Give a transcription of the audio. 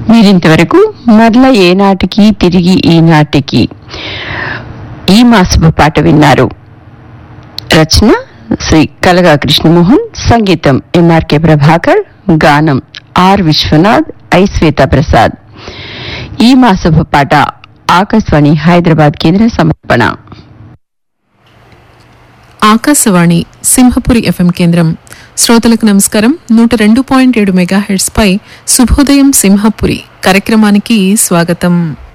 మీరింతవరకు మరల ఏనాటికి తిరిగి ఈనాటికి ఈ మాసపు పాట విన్నారు రచన శ్రీ కలగా కృష్ణమోహన్ సంగీతం ఎంఆర్కే ప్రభాకర్ గానం ఆర్ విశ్వనాథ్ ఐ శ్వేత ప్రసాద్ ఈ మాసపు పాట ఆకాశవాణి హైదరాబాద్ కేంద్ర సమర్పణ ఆకాశవాణి సింహపురి ఎఫ్ఎం కేంద్రం శ్రోతలకు నమస్కారం నూట రెండు పాయింట్ ఏడు మెగాహెడ్స్ పై శుభోదయం సింహపురి కార్యక్రమానికి స్వాగతం